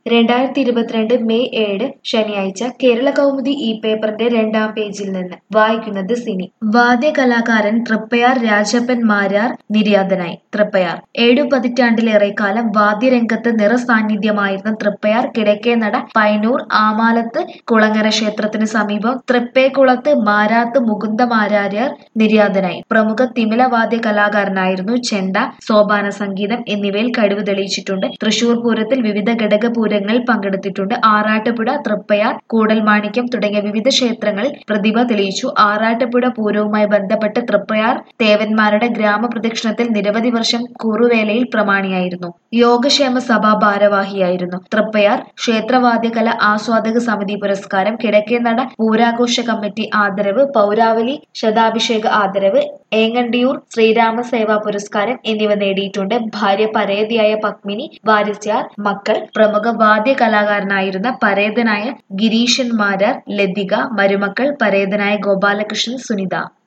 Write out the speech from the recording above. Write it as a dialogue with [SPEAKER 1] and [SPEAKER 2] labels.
[SPEAKER 1] രണ്ടായിരത്തി ഇരുപത്തിരണ്ട് മെയ് ഏഴ് ശനിയാഴ്ച കേരള കൗമുദി ഈ പേപ്പറിന്റെ രണ്ടാം പേജിൽ നിന്ന് വായിക്കുന്നത് സിനി വാദ്യകലാകാരൻ തൃപ്പയാർ രാജപ്പൻ മാരാർ നിര്യാതനായി തൃപ്പയാർ ഏഴു പതിറ്റാണ്ടിലേറെ കാലം വാദ്യരംഗത്ത് നിറസാന്നിധ്യമായിരുന്ന തൃപ്പയാർ കിഴക്കേനട പൈനൂർ ആമാലത്ത് കുളങ്ങര ക്ഷേത്രത്തിന് സമീപം തൃപ്പേക്കുളത്ത് മാരാത്ത് മുകുന്ദ മാരാര്യർ നിര്യാതനായി പ്രമുഖ തിമില വാദ്യ കലാകാരനായിരുന്നു ചെണ്ട സോപാന സംഗീതം എന്നിവയിൽ കഴിവ് തെളിയിച്ചിട്ടുണ്ട് തൃശൂർ പൂരത്തിൽ വിവിധ ഘടക പൂരങ്ങളിൽ പങ്കെടുത്തിട്ടുണ്ട് ആറാട്ടുപുഴ തൃപ്പയാർ കൂടൽമാണിക്യം തുടങ്ങിയ വിവിധ ക്ഷേത്രങ്ങളിൽ പ്രതിഭ തെളിയിച്ചു ആറാട്ടുപുഴ പൂരവുമായി ബന്ധപ്പെട്ട് തൃപ്പയാർ തേവന്മാരുടെ ഗ്രാമപ്രദക്ഷിണത്തിൽ നിരവധി വർഷം കൂറുവേലയിൽ പ്രമാണിയായിരുന്നു യോഗക്ഷേമ സഭാ ഭാരവാഹിയായിരുന്നു തൃപ്പയാർ ക്ഷേത്രവാദ്യകല ആസ്വാദക സമിതി പുരസ്കാരം കിഴക്കേനട പൂരാഘോഷ കമ്മിറ്റി ആദരവ് പൗരാവലി ശതാഭിഷേക ആദരവ് ഏങ്ങണ്ടിയൂർ ശ്രീരാമ സേവാ പുരസ്കാരം എന്നിവ നേടിയിട്ടുണ്ട് ഭാര്യ പരേതയായ പത്മിനി വാരിസ്യാർ മക്കൾ പ്രമുഖ വാദ്യ കലാകാരനായിരുന്ന പരേതനായ ഗിരീശൻ മാരാർ ലതിക മരുമക്കൾ പരേതനായ ഗോപാലകൃഷ്ണൻ സുനിത